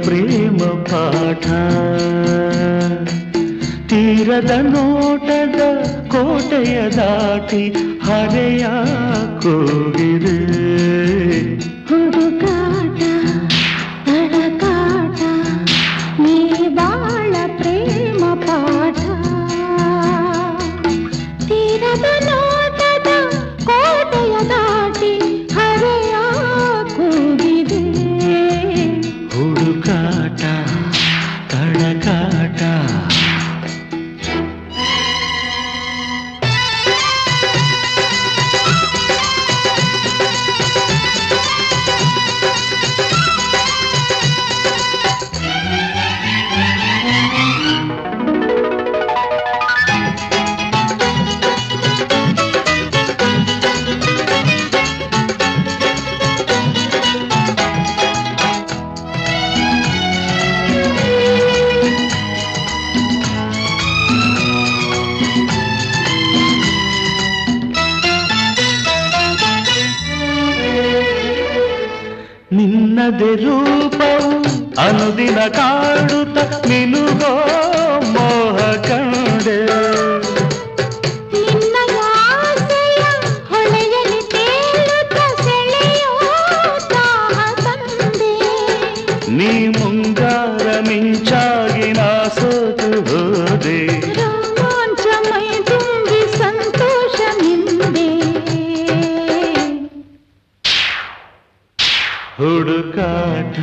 ಪ್ರೇಮ ಪಾಠ ತೀರದ ನೋಟದ ಕೋಟೆಯ ದಾಟಿ ಹರೆಯ ಕೂಗಿದೆ ಹುಡುಕಾಟ ತಡಕಾಟ ನೀ ಬಾಳ ಪ್ರೇಮ ಪಾಠ ತೀರದ ನೋಟದ ಕೋಟೆಯ ದಾಟಿ ಹರೆಯ ಕೂಗಿದೆ ಹುಡುಕಾಟ ತಡಕಾಟ ನಿನ್ನದೆ ರೂಪವು ಅನುದಿನ ಕಾಡುತ್ತ ಮಿನುಗೋ ಮೋಹ ಕಂಡೆ ನಿನ್ನ ಆಸೆಯ ಹೊಳೆಯಲ್ಲಿ ತೇಲುತ್ತ ಸೆಳೆಯೋ ದಾಹ ತಂದೆ ನೀ ಮುಂಗಾರ ಮಿಂಚಾಗಿ ನಾ ಸೋತು ಹೋದೆ ರೋಮಾಂಚ ಮೈ ತುಂಬಿ ಸಂತೋಷ ನಿಂದೆ ಹುಡುಕಾಟ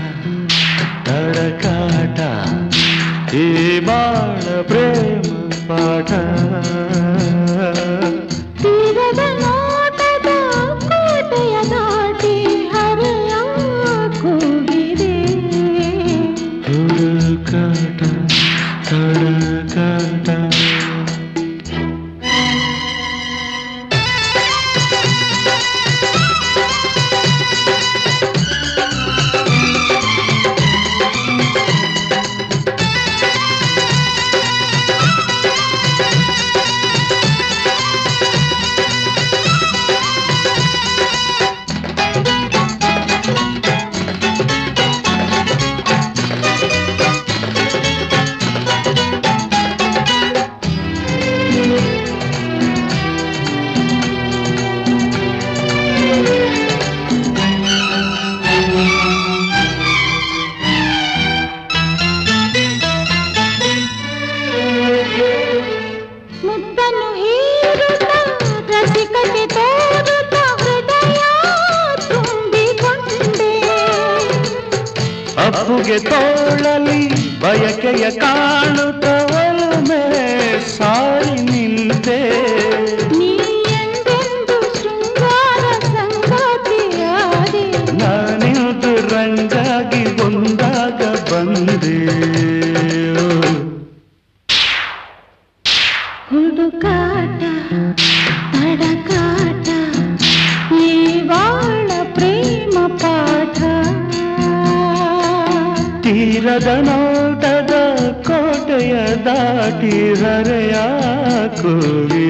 ತಡಕಾಟ ಈ ಬಾಳ ಪ್ರೇಮ ಪಾಠ ತೀರದ ನೋಟದ ಕೋಟೆಯ ದಾಟಿ ಹರೆಯ ಕೂಗಿದೆ ಹುಡುಕಾಟ ತಡಕಾಟ ಮುದ್ದನ್ನು ಹೀರುತ್ತ ರಸಿಕತೆ ತೋರುತ್ತ ಹೃದಯ ತುಂಬಿಕೊಂಡೆ ಅಪ್ಪುಗೆ ತೋಳಲಿ ಬಯಕೆಯ ಕಾಣುತ್ತ ಒಲುಮೆ ಸಾರಿ ನಿಂತೆ ನೀ ಎಂದೆಂದು ಶೃಂಗಾರ ಸಂಗಾತಿಯಾದೆ ನಾನಿಂದು ರಂಗಾಗಿ ಒಂದಾಗ ಬಂದೆ ಹುಡುಕಾಟ ತಡಕಾಟ ಈ ಬಾಳ ಪ್ರೇಮ ಪಾಠ ತೀರದ ನೋಟದ ಕೋಟೆಯ ದಾಟಿ ಹರೆಯ ಕೂಗಿ